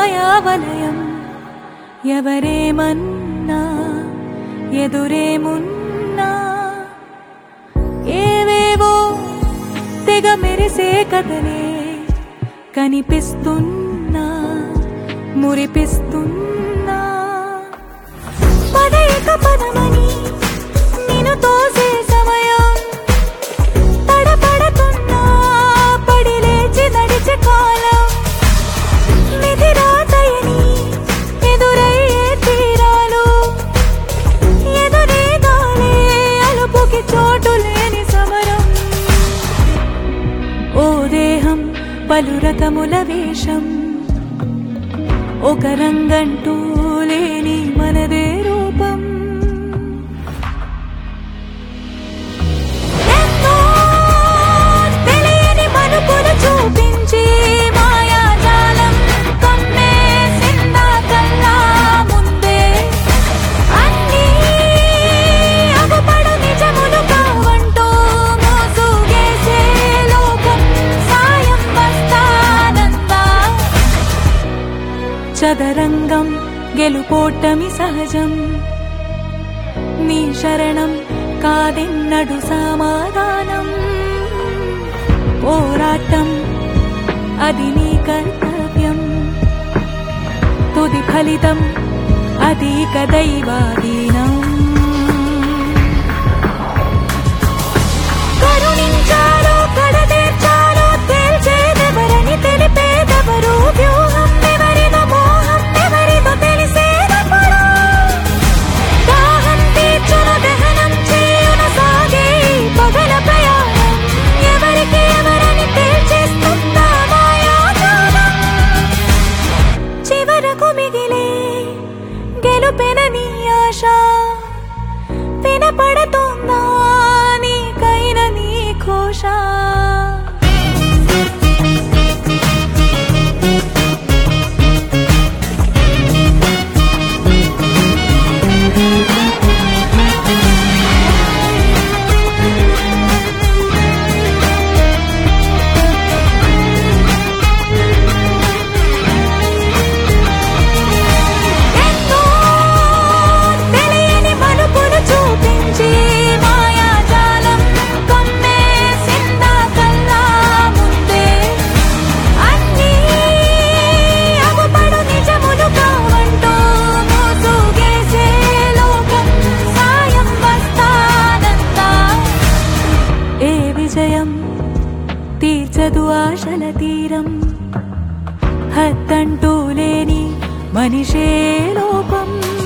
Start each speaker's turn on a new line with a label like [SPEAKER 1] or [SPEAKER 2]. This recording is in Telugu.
[SPEAKER 1] మాయావలయం ఎవరేమన్నా ఎదురేమున్నా ఏవేవో తెగ మెరిసే కథలే కనిపిస్తున్నా మురిపిస్తున్నా పదయక పదమని నిన్ను తోసే సమయం తడపడుతున్నా పడి లేచి నడిచే కాలం విధి రాతయని ఎదురయ్యే తీరాలు ఎదురేగాలే అలుపుకి చోటు లేని సమరం ఓ దేహం పలు రకముల వేషం ఒక రంగంటూ లేని మనదే రూపం ఎన్నో తెలియని మలుపులు చూపించి మాయాజాలం కమ్మేసిందా కల్లా ముందే అన్నీ అగుపడు నిజములు కావంటూ మోసుగేసే లోకం సాయం వస్తానందా చదరంగం గెలుపోటమి సహజం నీ శరణం కాదెన్నడు సమాధానం పోరాటం అది నీ కర్తవ్యం తుది ఫలితం అది ఇక దైవాధీనం కరుణించాలో కడతీర్చాలో తేల్చేదెవరని తెలిపేదెవరు వ్యూహం ఎవరిదో మోహం ఎవరిదో తెలిసేదెప్పుడు దాహం తీర్చును దహనం చేయున సాగే ఈ పగల ప్రయాణం ఎవరికి ఎవరని తేల్చేస్తుందా మాయాజాలం చివరకు మిగిలే గెలుపెనని ఆశ వినపడుతుందా నీకైన నీ ఘోష ఎన్నో తెలియని మలుపులు చూపించి మాయాజాలం కమ్మేసిందా కల్లా ముందే అన్నీ అగుపడు నిజములు కావంటూ మోసుగేసే లోకం సాయం వస్తానందా ఏ విజయం తీర్చదు ఆశల తీరం హద్దంటూ లేని మనిషే లోపం